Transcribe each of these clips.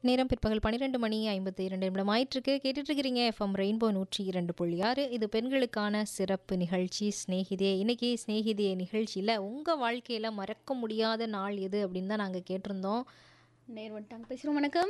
நேரம் பிற்பகல் பன்னிரெண்டு மணி ஐம்பத்தி இரண்டு நிமிடம் ஆயிட்டிருக்கு கேட்டுட்டு இருக்கிறீங்க எஃப்எம் ரெயின்போ நூற்றி இரண்டு புள்ளி ஆறு இது பெண்களுக்கான சிறப்பு நிகழ்ச்சி ஸ்நேகிதே இன்னைக்கு ஸ்நேகிதே நிகழ்ச்சியில் உங்கள் வாழ்க்கையில் மறக்க முடியாத நாள் எது அப்படின்னு தான் நாங்கள் கேட்டிருந்தோம் நேர் வந்துட்டாங்க பேசுறோம் வணக்கம்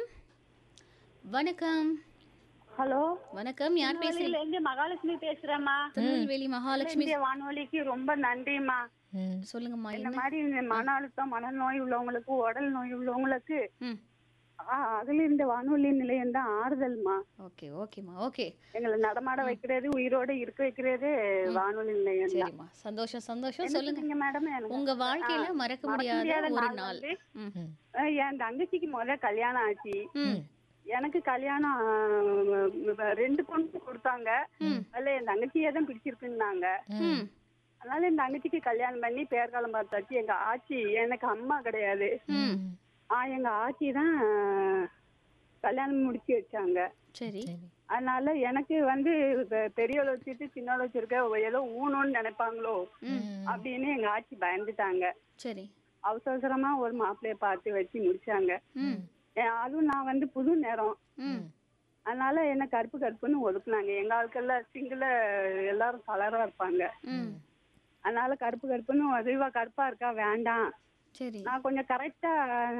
வணக்கம் ஹலோ வணக்கம் யார் பேசுறீங்க திருநெல்வேலியில இருந்து மகாலட்சுமி பேசுறேம்மா திருநெல்வேலி மகாலட்சுமி இந்திய வானொலிக்கு ரொம்ப நன்றிம்மா ம், சொல்லுங்கம்மா இந்த என்ன மாதிரி இந்த மன அழுத்தம் மனநோய் உள்ளவங்களுக்கு உடல் நோய் உள்ளவங்களுக்கு ம் ஆ, அதுல இந்த வானொலி நிலையம் தான் ஆறுதல்மா ஓகே ஓகேம்மா ஓகே எங்களை நடமாட வைக்கிறது உயிரோட இருக்க வைக்கிறது வானொலி நிலையம் தான் சரிம்மா சந்தோஷம் சந்தோஷம் சொல்லுங்க சொல்லுங்க மேடம் எனக்கு உங்க வாழ்க்கையில மறக்க மறக்க முடியாத முடியாத ஒரு நாள் நாள் வந்து, ம் ம், அஹ், என் தங்கச்சிக்கு முத கல்யாணம் ஆச்சு ம் எனக்கு கல்யாணம் அஹ், ரெண்டு பொண்ணு கொடுத்தாங்க அதுல என் தங்கச்சியே தான் பிடிச்சிருக்குன்னாங்க ம் அதனால என் தங்கச்சிக்கு கல்யாணம் பண்ணி பேர்காலம் பார்த்தாச்சு எங்க ஆச்சி எனக்கு அம்மா கிடையாது ம் ஆ எங்க ஆச்சி தான் கல்யாணம் முடிச்சு வச்சாங்க சரி சரி அதனால எனக்கு வந்து பெ- பெரியவளை வச்சுட்டு சின்னவளை வச்சிருக்க ஏதோ ஊனோன்னு நினைப்பாங்களோ அப்படின்னு எங்க ஆச்சி பயந்துட்டாங்க சரி அவசர அவசரமா ஒரு மாப்பிள்ளைய பார்த்து வச்சு முடிச்சாங்க ம் ஏ- அதுவும் நான் வந்து புது நேரம் ம் அதனால என்ன கருப்பு கருப்புன்னு ஒதுக்குனாங்க எங்க ஆட்கள்ல சிங்கிள எல்லாரும் கலரா இருப்பாங்க ம் அதனால கருப்பு கருப்புன்னு அதுவா கருப்பா இருக்கா வேண்டாம் சரி நான் கொஞ்சம் கரெக்டா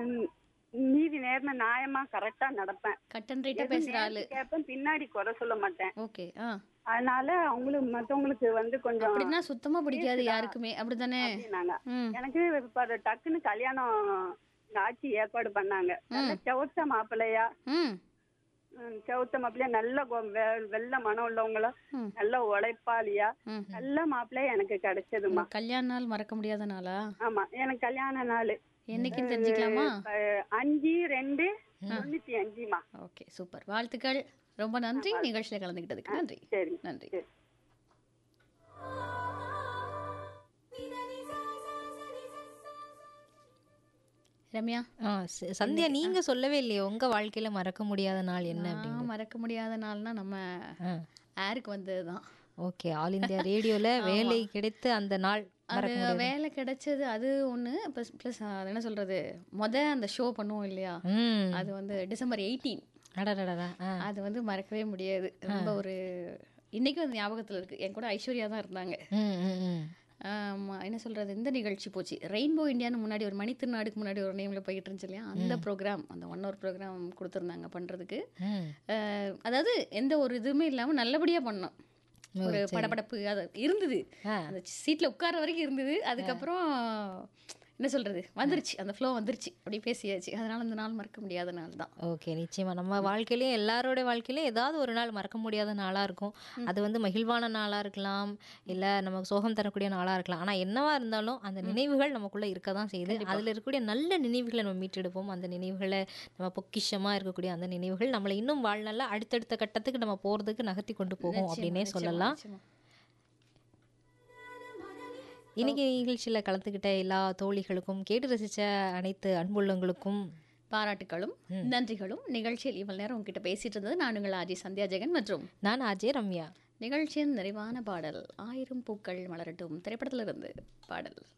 நீதி நேர்ம நியாயமா கரெக்டா நடப்பேன் கட் அண்ட் ரைட்டா பேசுற ஆளு கேட்பேன் பின்னாடி குறை சொல்ல மாட்டேன் ஓகே ஆ அதனால அவங்களுக்கு மத்தவங்களுக்கு வந்து கொஞ்சம் அப்படின்னா சுத்தமா பிடிக்காது யாருக்குமே அப்படிதானே அப்படின்னாங்க ம் எனக்கு இப்ப அது டக்குன்னு கல்யாணம் எங்க ஆட்சி ஏற்பாடு பண்ணாங்க நல்ல செவத்த மாப்பிள்ளையா ம் ம், செவத்த மாப்பிள்ளையா நல்ல கொ- வெ- வெள்ள மனம் உள்ளவங்களா ம். நல்ல உழைப்பாளியா ம் நல்ல மாப்பிள்ளையா எனக்கு கிடைச்சதுமா உங்க கல்யாண நாள் மறக்க முடியாத நாளா ஆமா எனக்கு கல்யாண நாள் என்னைக்குன்னு தெரிஞ்சுக்கலாமா அஹ், அஞ்சு ரெண்டு தொண்ணூத்தி அஞ்சுமா ஓகே சூப்பர் வாழ்த்துக்கள் ரொம்ப நன்றி நிகழ்ச்சியில் கலந்துக்கிட்டதுக்கு நன்றி சரி நன்றி சரி. ரம்யா ஆ ச- சந்தியா நீங்க சொல்லவே இல்லையே உங்க வாழ்க்கையில மறக்க முடியாத நாள் என்ன அப்படின்னு நான் மறக்க முடியாத நாள்னா நம்ம ஆ, ஏருக்கு வந்ததுதான் ஓகே ஆல் இந்தியா ரேடியோல வேலை கிடைத்து அந்த நாள் அது மறக்க முடியாது வேலை கிடைச்சது அது ஒன்று ப்ளஸ் ப்ளஸ் அது என்ன சொல்றது மொத அந்த ஷோ பண்ணுவோம் இல்லையா ம் அது வந்து டிசம்பர் எயிட்டீன் அடடடடா ஆ அது வந்து மறக்கவே முடியாது ரொம்ப ஒரு இன்னைக்கும் அது ஞாபகத்தில் இருக்கு என் கூட ஐஸ்வர்யா தான் இருந்தாங்க ம் ம் ம் ஆமா, என்ன சொல்றது இந்த நிகழ்ச்சி போச்சு ரெயின்போ இந்தியான்னு முன்னாடி ஒரு மணித்திருநாடுக்கு முன்னாடி ஒரு நேம்ல போயிட்டு இருந்துச்சு இல்லையா அந்த ப்ரோக்ராம் அந்த ஒன் ஹவர் ப்ரோக்ராம் கொடுத்துருந்தாங்க பண்றதுக்கு ம் அஹ், அதாவது எந்த ஒரு இதுவுமே இல்லாம நல்லபடியா பண்ணோம் ஒரு படபடப்பு அது இருந்தது ஆ. அந்த சீட்ல உட்கார வரைக்கும் இருந்தது அதுக்கப்புறம் என்ன சொல்றது வந்துருச்சு அந்த ஃப்ளோ வந்துருச்சு அப்படி பேசியாச்சு அதனால அந்த நாள் மறக்க முடியாத நாள் தான் ஓகே நிச்சயமா நம்ம வாழ்க்கையிலயும் எல்லாரோட வாழ்க்கையிலயும் ஏதாவது ஒரு நாள் மறக்க முடியாத நாளா இருக்கும் அது வந்து மகிழ்வான நாளா இருக்கலாம் இல்ல நமக்கு சோகம் தரக்கூடிய நாளா இருக்கலாம் ஆனா என்னவா இருந்தாலும் அந்த நினைவுகள் நமக்குள்ள இருக்க தான் செய்யுது அதுல இருக்கக்கூடிய நல்ல நினைவுகளை நம்ம மீட்டெடுப்போம் அந்த நினைவுகளை நம்ம பொக்கிஷமா இருக்கக்கூடிய அந்த நினைவுகள் நம்மளை இன்னும் வாழ்நாள்ல அடுத்தடுத்த கட்டத்துக்கு நம்ம போறதுக்கு நகர்த்தி கொண்டு போகும் அப்படின்னே நிச்சயமா, சொல்லலாம் நிச்சயமா. இன்னைக்கு நிகழ்ச்சியில கலந்துக்கிட்ட எல்லா தோழிகளுக்கும் கேட்டு ரசிச்ச அனைத்து அன்புள்ளங்களுக்கும் பாராட்டுகளும் நன்றிகளும் நிகழ்ச்சியில் இவ்வளவு நேரம் உங்ககிட்ட பேசிட்டு இருந்தது நான் உங்கள் ஆஜி சந்தியா ஜெகன் மற்றும் நான் அஜய் ரம்யா நிகழ்ச்சியின் நிறைவான பாடல் ஆயிரம் பூக்கள் மலரட்டும் திரைப்படத்திலிருந்து பாடல்